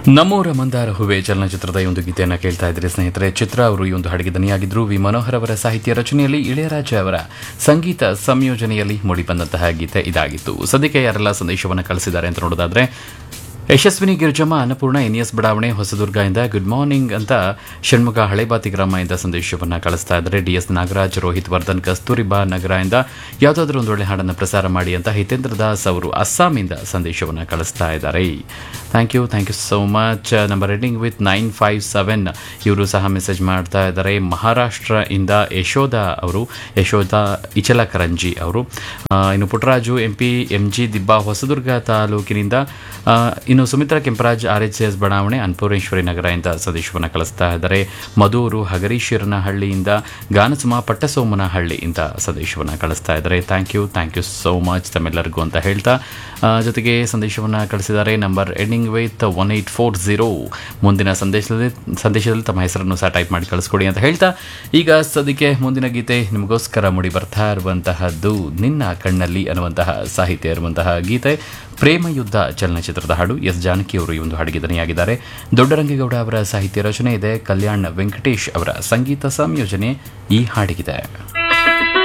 ನಮ್ಮೂರ ಮಂದಾರ ಹೂವೆ ಚಲನಚಿತ್ರದ ಈ ಒಂದು ಗೀತೆಯನ್ನು ಕೇಳ್ತಾ ಇದ್ರಿ ಸ್ನೇಹಿತರೆ ಚಿತ್ರ ಅವರು ಈ ಒಂದು ಹಾಡಿಗೆ ದನಿಯಾಗಿದ್ರು ವಿ ಮನೋಹರ್ ಅವರ ಸಾಹಿತ್ಯ ರಚನೆಯಲ್ಲಿ ಇಳೆಯರಾಜ ಅವರ ಸಂಗೀತ ಸಂಯೋಜನೆಯಲ್ಲಿ ಮೂಡಿಬಂದಂತಹ ಗೀತೆ ಇದಾಗಿತ್ತು ಸದ್ಯಕ್ಕೆ ಯಾರೆಲ್ಲ ಸಂದೇಶವನ್ನು ಕಳಿಸಿದ್ದಾರೆ ಅಂತ ನೋಡೋದಾದ್ರೆ ಯಶಸ್ವಿನಿ ಗಿರ್ಜಮ್ಮ ಅನ್ನಪೂರ್ಣ ಎನ್ಎಸ್ ಬಡಾವಣೆ ಹೊಸದುರ್ಗದಿಂದ ಗುಡ್ ಮಾರ್ನಿಂಗ್ ಅಂತ ಷಣ್ಮುಖ ಹಳೆಬಾತಿ ಗ್ರಾಮದಿಂದ ಸಂದೇಶವನ್ನು ಕಳಿಸ್ತಾ ಇದ್ದಾರೆ ಡಿಎಸ್ ನಾಗರಾಜ್ ರೋಹಿತ್ ವರ್ಧನ್ ಕಸ್ತೂರಿಬಾ ನಗರದಿಂದ ಯಾವುದಾದ್ರೂ ಒಂದು ಒಳ್ಳೆ ಹಾಡನ್ನು ಪ್ರಸಾರ ಮಾಡಿ ಅಂತ ಹಿತೇಂದ್ರ ದಾಸ್ ಅವರು ಅಸ್ಸಾಮಿಂದ ಸಂದೇಶವನ್ನು ಕಳಿಸ್ತಾ ಇದ್ದಾರೆ thank you thank you so much number ending with nine five seven ಇವರು ಸಹ ಮೆಸೇಜ್ ಮಾಡ್ತಾ ಇದ್ದಾರೆ ಮಹಾರಾಷ್ಟ್ರ ಇಂದ ಯಶೋಧ ಅವರು ಯಶೋಧ ಇಚಲಕರಂಜಿ ಅವರು ಆ, ಇನ್ನು Puttaraju M P M G Dibba Hosadurga ತಾಲೂಕಿನಿಂದ ಆ, ಇನ್ನು Sumitra Kemparaj R H S ಬಡಾವಣೆ ಅನ್ನಪೂರ್ಣೇಶ್ವರಿ ನಗರದಿಂದ ಸಂದೇಶವನ್ನು ಕಳಿಸ್ತಾ ಇದ್ದಾರೆ ಮಧೂರು ಹಗರೀಶ್ವರನಹಳ್ಳಿಯಿಂದ ಗಾನಸುಮ ಪಟ್ಟಸೋಮನಹಳ್ಳಿಯಿಂದ ಸಂದೇಶವನ್ನು ಕಳಿಸ್ತಾ ಇದ್ದಾರೆ thank you thank you so much ತಮ್ಮೆಲ್ಲರಿಗೂ ಅಂತ ಹೇಳ್ತಾ ಆ, ಜೊತೆಗೆ ಸಂದೇಶವನ್ನು ಕಳಿಸಿದ್ದಾರೆ number ending with one eight four zero ಮುಂದಿನ ಸಂದೇಶದಲ್ಲಿ ಸಂದೇಶದಲ್ಲಿ ತಮ್ಮ ಹೆಸರನ್ನು ಸಹ ಟೈಪ್ ಮಾಡಿ ಕಳಿಸ್ಕೊಡಿ ಅಂತ ಹೇಳ್ತಾ ಈಗ ಸದ್ಯಕ್ಕೆ ಮುಂದಿನ ಗೀತೆ ನಿಮಗೋಸ್ಕರ ಮೂಡಿ ಬರ್ತಾ ಇರುವಂತಹದ್ದು ನಿನ್ನ ಕಣ್ಣಲ್ಲಿ ಅನ್ನುವಂತಹ ಸಾಹಿತ್ಯ ಇರುವಂತಹ ಗೀತೆ ಪ್ರೇಮ ಯುದ್ಧ ಚಲನಚಿತ್ರದ ಹಾಡು ಎಸ್ ಜಾನಕಿ ಅವರು ಈ ಒಂದು ಹಾಡಿಗೆ ದನಿಯಾಗಿದ್ದಾರೆ ದೊಡ್ಡರಂಗೇಗೌಡ ಅವರ ಸಾಹಿತ್ಯ ರಚನೆ ಇದೆ ಕಲ್ಯಾಣ್ ವೆಂಕಟೇಶ್ ಅವರ ಸಂಗೀತ ಸಂಯೋಜನೆ ಈ ಹಾಡಿಗಿದೆ